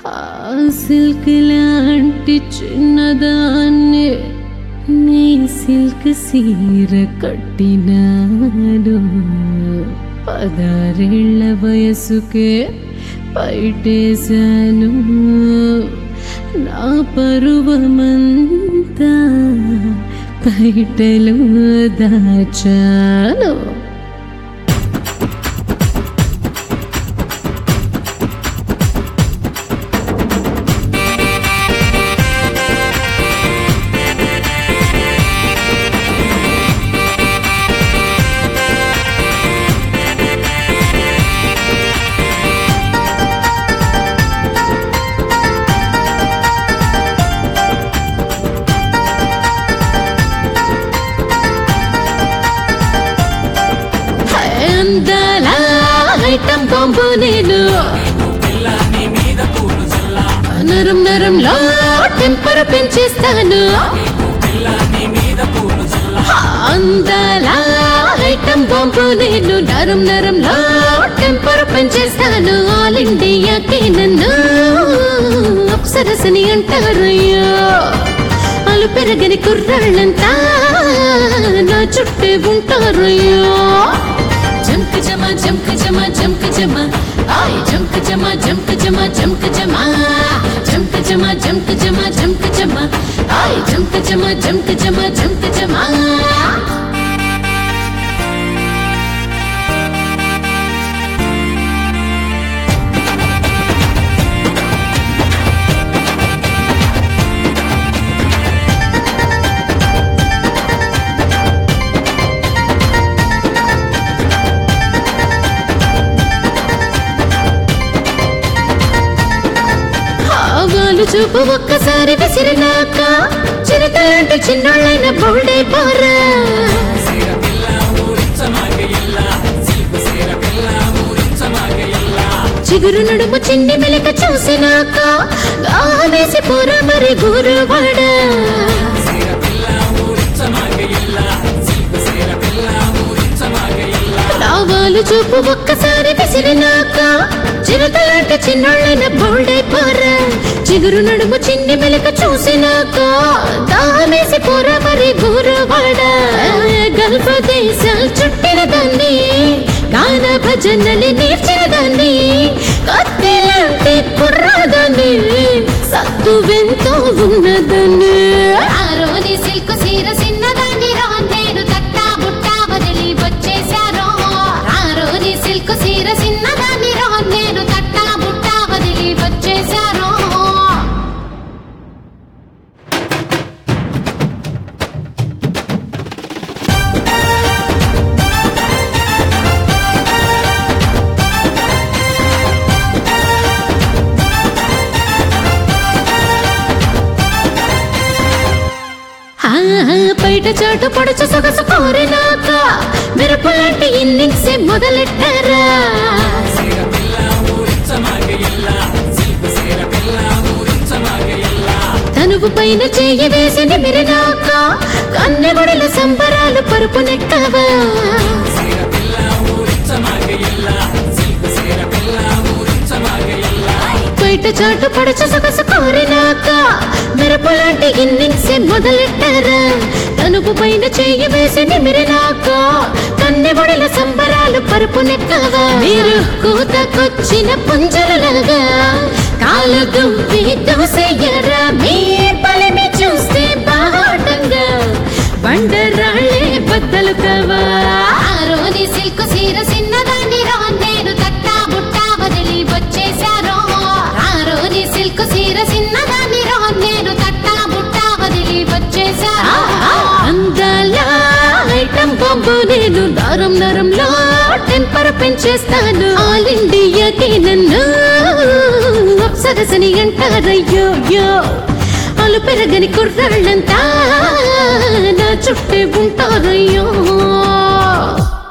silk లాంటి చిన్నదాన్ని నీ సిల్క్ సీర కట్టినాడు పదారేళ్ల వయసుకే బయటేశాను నా పరువమంతా బయటలో దాచాను అందాల ఐటమ్ బాంబు నేను నరం నరంలో టెంపర్ పెంచేస్తాను అందాల ఐటమ్ బాంబు నేను నరం నరంలో టెంపర్ పెంచేస్తాను ఆల్ ఇండియాకి నన్ను అప్సరసని అంటారయ్యో అలు పెరగని కుర్రాళ్ళంతా నా చుట్టే ఉంటారయ్యో జంక్ జమ జంక్ జమ జంక్ జమ ఆయ్ జంక్ జమ జంక్ జమ జంక్ జమ జంక్ జమ జంక్ జమ జంక్ జమ ఆయ్ జంక్ జమ జంక్ జమ జంక్ జమ ఆవాలు చూపు ఒక్కసారి విసిరినాక చిరతలాంటి చిన్నోళ్ళైన బౌల్డే పోరా చిగురు నడుము చిన్ని మెలక చూసినాక గావేసి పోరా మరి గురువాడ లావాలు చూపు ఒక్కసారి విసిరినాక చిరతలాంటి చిన్నోళ్ళైన బౌల్డే పోరా చిగురు నడుము చిన్ని మెలక చూసినాక దామేసి పోరా మరి గురువాడ గల్ఫ దేశాలు చుట్టిన దాన్ని గాన భజనని నేర్చిన దాన్ని కత్తిలాంటి కుర్రాదాన్ని సత్తు వెంతో ఉన్నదాన్ని ఆరోని సిల్క్ సీర సిన్నదాన్ని రా నేను తట్టా బుట్టా వదిలి వచ్చేశారో ఆరోని సిల్క్ సీర సిన్నదాన్ని రా నేను తట్టా బుట్టా వదిలి వచ్చేశారో ఆ, బయట చాటు పడుచు సొగసు కోరినాక మెరుపులాంటి ఇన్నింగ్స్ మొదలెట్టారా తనువు పైన చెయ్యి వేసి నిమిరినాక కన్నెగుడిల సంబరాలు పరుపు నెక్కవా బయట చాటు పడుచు సొగసు కోరినాక మెరుపులాంటి ఇన్నింగ్స్ మొదలెట్టారా తనుపు పైన చెయ్యి వేసి నిమిరినాక కన్నెబొడిల సంబరాలు పరుపు నెక్కవా మీరు కూతకొచ్చిన పుంజరలాగా కాలు దువ్వి దోసెయ్యరా మీ బలిమి చూస్తే బాటంగా బండరాళ్ళే బద్దలు కావా ఆరోని సిల్క్ సీర సిన్నదాన్ని రా నేను తట్టా బుట్టా వదిలి వచ్చేశారో ఆరోని సిల్క్ సీర సిన్నదాన్ని రా నేను తట్టా బుట్టా వదిలి వచ్చేశారో అందాల ఐటమ్ బాంబు నేను నరం నరంలో టెంపర్ పెంచేస్తాను ఆల్ ఇండియాకి నన్ను అప్సరసని అంటారయ్యో యో అలు పెరగని కుర్రాళ్ళంతా నా చుట్టే ఉంటారయ్యో